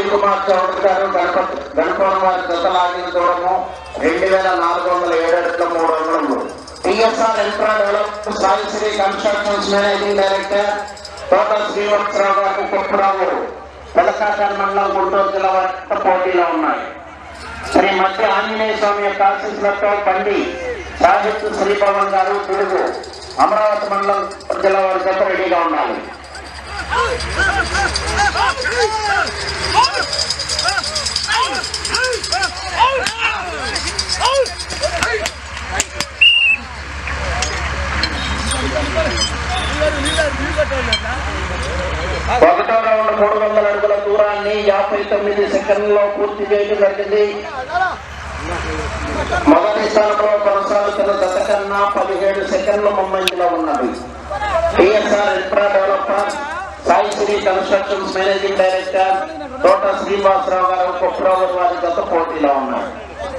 కుమార్ చౌదరి గారు గణపతి గణపవరం వారి జత లాగిన దూరము రెండు వేల నాలుగు వందల ఏడు అడుగుల మూడు వందలు TSR infra develop Sai Sri constructions managing director Thota Srivatsarao గారు కుప్పరావు పెదకాకార మండలం గుంటూరు జిల్లా వారి పోటీలో ఉన్నాయి శ్రీ మధ్య ఆంజనేయ స్వామి యొక్క ఆశీస్సులతో బండి సాహిత్య శ్రీభవన్ గారు తిరుగు అమరావతి మండలం జిల్లా వారి జత రెడీగా ఉండాలి ఒకటో రౌండ్ మూడు వందల అడుగుల దూరాన్ని యాభై తొమ్మిది సెకండ్లలో పూర్తి చేయడం జరిగింది మొదటి స్థానంలో కొనసాగుతున్న దశ కన్నా పదిహేడు సెకండ్ల ముందంజలో ఉన్నది TSR infra developer Sai Sri constructions managing director Thota Srinivasarao గారు కుప్రావు వారి గత పోటీలో ఉన్నారు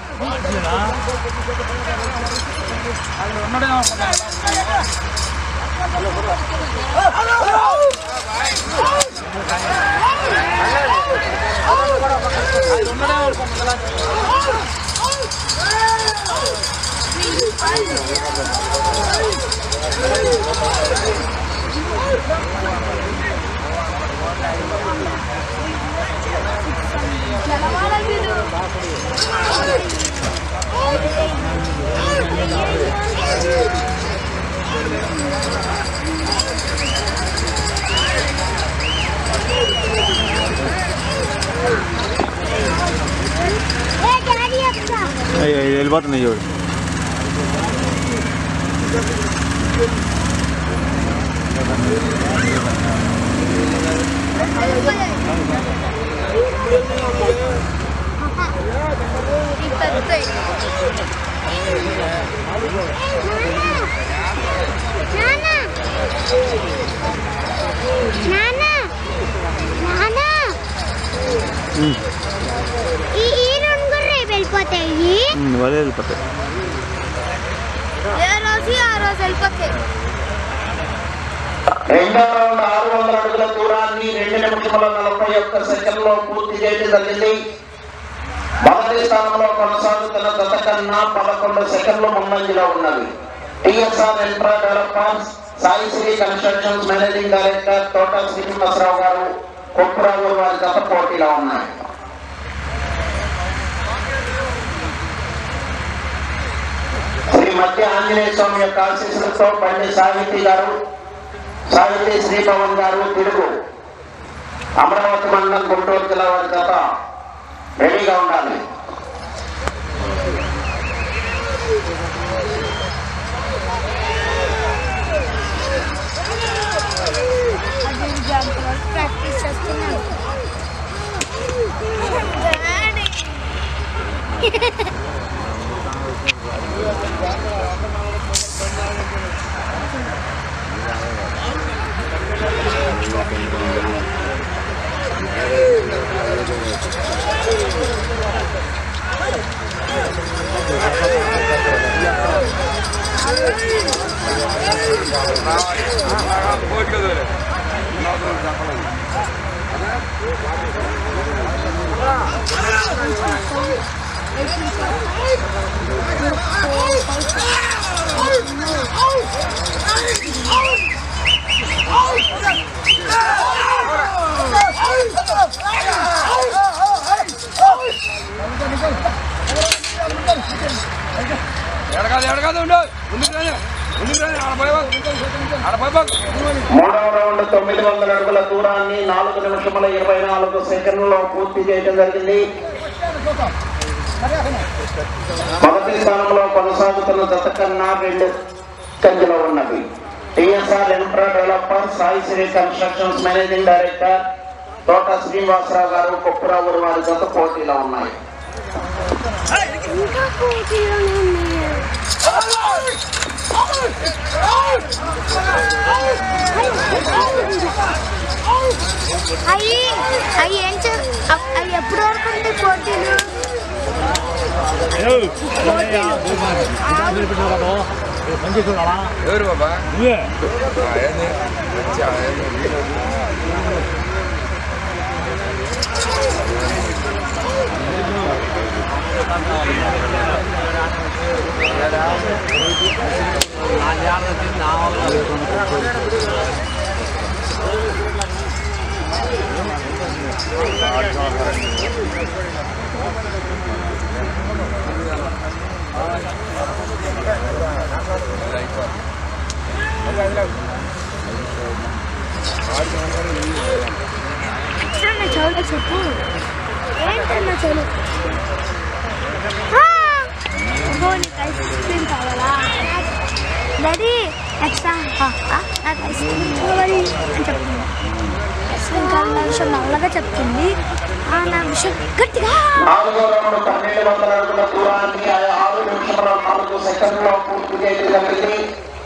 అయ్యో ఇది వెళ్ళిపోతుంది చూడు ఈ ఈ రెండు కూడా రేపు వెళ్ళిపోతాయి ఉమ్, వాళ్ళే వెళ్ళిపోతాయి ఏ రోజు ఆ రోజు వెళ్ళిపోతాయి రెండో రౌండ్ ఆరు వందల అడుగుల దూరాన్ని రెండు నిమిషముల నలభై ఒక్క సెకండ్లో పూర్తి చేయడం జరిగింది మొదటి స్థానంలో కొనసాగుతున్న గత కన్నా పదకొండు సెకండ్లు ముందంజలో ఉన్నది TSR infra developers Sai Sri constructions managing director Thota Srinivasarao గారు కుప్పరావు వారి గత పోటీలో ఉన్నాయి శ్రీ మధ్య ఆంజనేయ స్వామి యొక్క ఆశీస్సులతో బండి సాహితీ గారు సాహితీ శ్రీభవన్ గారు తిరుగు అమరావతి మండలం గుంటూరు జిల్లా వారి జత రెడీగా ఉండాలి ప్రాక్టీస్ చేస్తున్నాను ఎడకాదు ఎడకాదు ఉండు ముందుకు రాని ముందుకు రాని ఆడ పోయి ఆడ పోయి మూడవ రౌండ్ తొమ్మిది వందల అడుగుల దూరాన్ని నాలుగు నిమిషముల ఇరవై నాలుగు సెకండ్లలో పూర్తి చేయడం జరిగింది మొదటి స్థానంలో కొనసాగుతున్న జత కన్నా రెండు కంచెలో ఉన్నది TSR infra developer Sai Sri constructions managing director Thota Srinivasarao గారు కుప్పరావు వారి జత పోటీలో ఉన్నాయి ఇంకా పోటీలోనే ఉన్నాయి అయ్యి అయ్యి ఏం చే అవి ఎప్పటి వరకు ఉంటాయి పోటీలు ఎవరు బాబా ఆ, ఏంది వచ్చి, ఆ, ఏంది? అన్న చదువు చెప్పు ఏంటన్నా చదువు నీకు ఐస్ క్రీమ్ కావాలా డాడీ ఎక్స్ట్రా నాకు ఐస్ క్రీమ్ కావాలి అని చెప్తుంది ఐస్ క్రీమ్ కావాలన్న విషయం నల్లగా చెప్తుంది ఆ నా విషయం గట్టిగా నాలుగో రౌండ్ పన్నెండు వందల అడుగుల దూరాన్ని ఆ- ఆరు నిమిషంలో నాలుగు సెకండ్లో పూర్తి చేయడం జరిగింది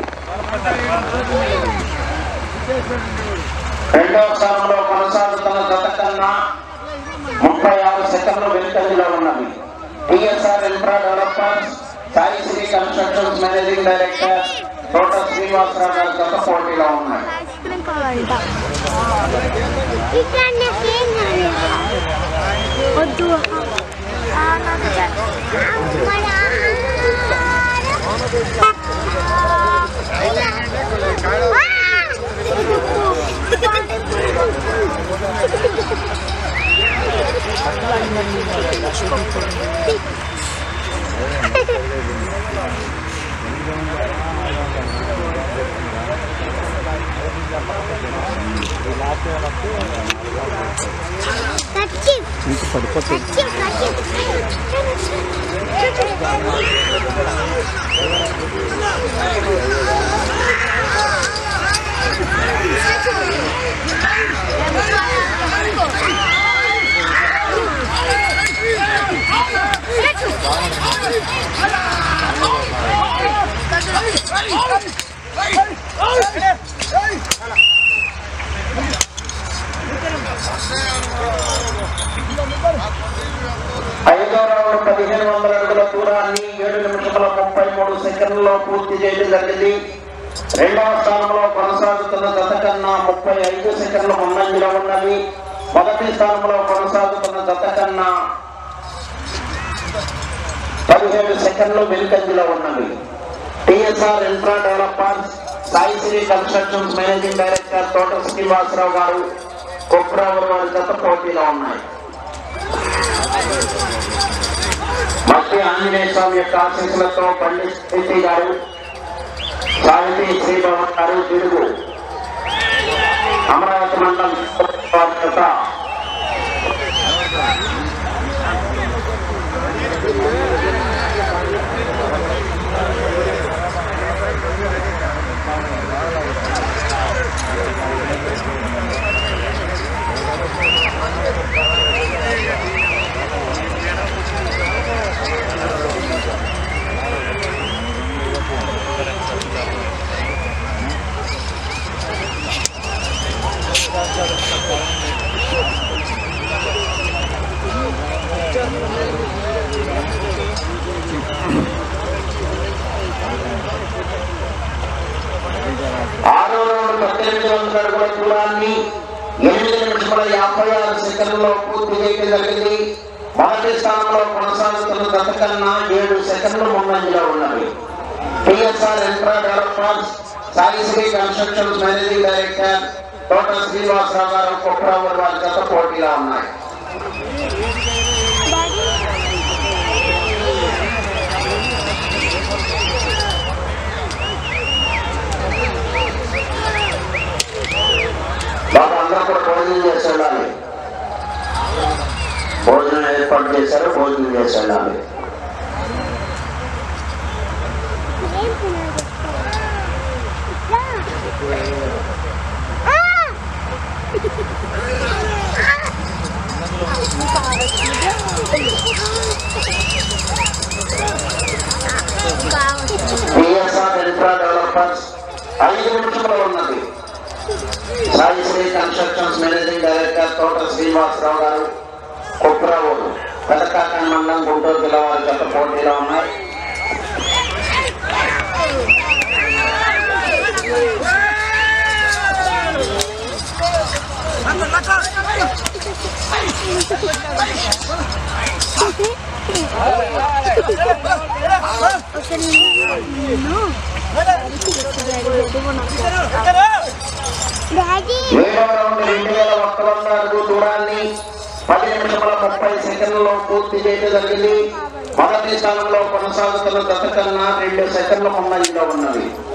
రెండవ స్థానంలో కొనసాగుతున్న జత కన్నా ముప్పై ఆరు సెకండ్లు వెనుకంజలో ఉన్నవి TSR infra developers Sai Sri constructions managing director Thota Srinivasarao గారి జత పోటీలో ఉన్నాయి ఐస్ క్రీమ్ కావాలంట ఇక్కడ నాకేం వద్దు ఆ, నాకు చ- కచ్చిప్ పడిపోతుంది కచ్చిప్ కచ్చిప్ ఐదో రౌండ్ పదిహేను వందల అడుగుల దూరాన్ని ఏడు నిమిషముల ముప్పై మూడు సెకండ్లలో పూర్తి చేయడం జరిగింది రెండవ స్థానంలో కొనసాగుతున్న జత కన్నా ముప్పై ఐదు సెకండ్లు ముందంజలో ఉన్నవి మొదటి స్థానంలో కొనసాగుతున్న జత కన్నా పదిహేడు సెకండ్లు వెనుకంజలో ఉన్నవి TSR infra developers Sai Sri constructions managing director Thota Srinivasarao గారు కుప్రావురు వారి జత పోటీలో ఉన్నాయి మధ్య ఆంజనేయ స్వామి యొక్క ఆశీస్సులతో పండిత్ స్థితి గారు సాహితీ శ్రీభవన్ గారు తిరుగు అమరావతి మండలం వారి జత ఆరో రౌండ్ పద్దెనిమిది వందల అడుగుల దూరాన్ని ఎనిమిది నిమిషముల యాభై ఆరు సెకండ్లలో పూర్తి చేయడం జరిగింది మొదటి స్థానంలో కొనసాగుతున్న గత కన్నా ఏడు సెకండ్లు ముందంజలో ఉన్నవి TSR infra developers Sai Sri constructions managing director Thota Srinivasarao గారు కుట్రావు వారి జత పోటీలో ఉన్నాయి బాబు అందరూ కూడా భోజనం చేసి వెళ్ళాలి భోజనం ఏర్పాటు చేశారు భోజనం చేసి వెళ్ళాలి ఏం తినాలి? ఆ! టిఎస్ఆర్ ఇన్ఫ్రా డెవలపర్స్ ఐదు నిమిషంలో ఉన్నది Sai Sri constructions managing director Thota Srinivasarao గారు కుప్రావు పెదకాకాని మండలం గుంటూరు జిల్లా వారి గత పోటీలో ఉన్నాయి లక్క ఓకే నేను డాడీ ఏడవ రౌండ్ రెండు వేల ఒక్క వంద అడుగు దూరాన్ని పది నిమిషముల ముప్పై సెకండ్లలో పూర్తి చేయడం జరిగింది మొదటి స్థానంలో కొనసాగుతున్న గత కన్నా రెండు సెకండ్ల ముందంజలో ఉన్నది